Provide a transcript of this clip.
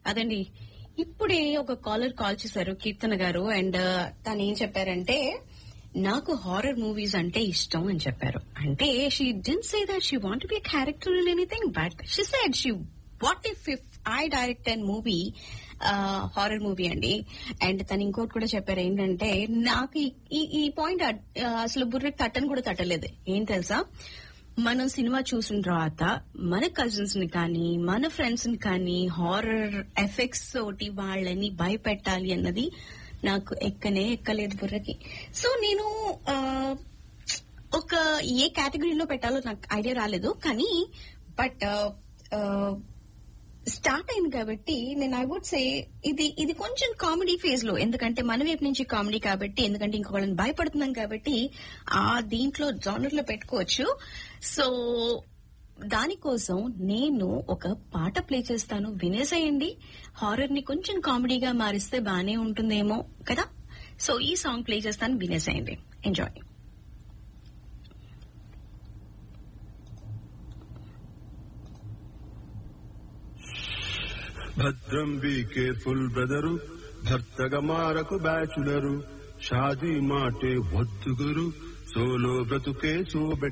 అదండి ఇప్పుడే ఒక కాలర్ కాల్ చేశారు కీర్తన గారు అండ్ తను ఏం చెప్పారంటే నాకు హారర్ మూవీస్ అంటే ఇష్టం అని చెప్పారు అంటే she didn't say that she want be character in anything but she said she what if if I direct and movie horror movie అండి అండ్ తను ఇంకోటి కూడా చెప్పారు ఏంటంటే నాకు ఈ- ఈ ఈ పాయింట్ అసలు బుర్రకి తట్టని కూడా తట్టలేదు ఏం తెలుసా మనం సినిమా చూసిన తర్వాత మన కజిన్స్ ని కానీ మన ఫ్రెండ్స్ ని కానీ హారర్ ఎఫెక్ట్స్ తోటి వాళ్ళని భయపెట్టాలి అన్నది నాకు ఎక్కనే ఎక్కలేదు బుర్రకి సో నేను ఆ, ఒక ఏ కేటగిరీలో పెట్టాలో నాకు ఐడియా రాలేదు కానీ బట్ స్టార్ట్ అయింది కాబట్టి నేను ఐ వుడ్ సే ఇది ఇది కొంచెం కామెడీ ఫేజ్ లో ఎందుకంటే మన వైపు నుంచి కామెడీ కాబట్టి ఎందుకంటే ఇంకొకళ్ళని భయపడుతున్నాం కాబట్టి ఆ దీంట్లో జానర్ లో పెట్టుకోవచ్చు సో దానికోసం నేను ఒక పాట ప్లే చేస్తాను వినేసేయండి హారర్ ని కొంచెం కామెడీగా మారిస్తే బానే ఉంటుందేమో కదా సో ఈ సాంగ్ ప్లే చేస్తాను వినేసేయండి ఎంజాయ్ భద్రం బి కేర్ఫుల్ బ్రదరు భర్తగా మారకు బ్యాచులరు షాదీ మాటే వద్దు గురు సోలో బ్రతుకే సో బెటర్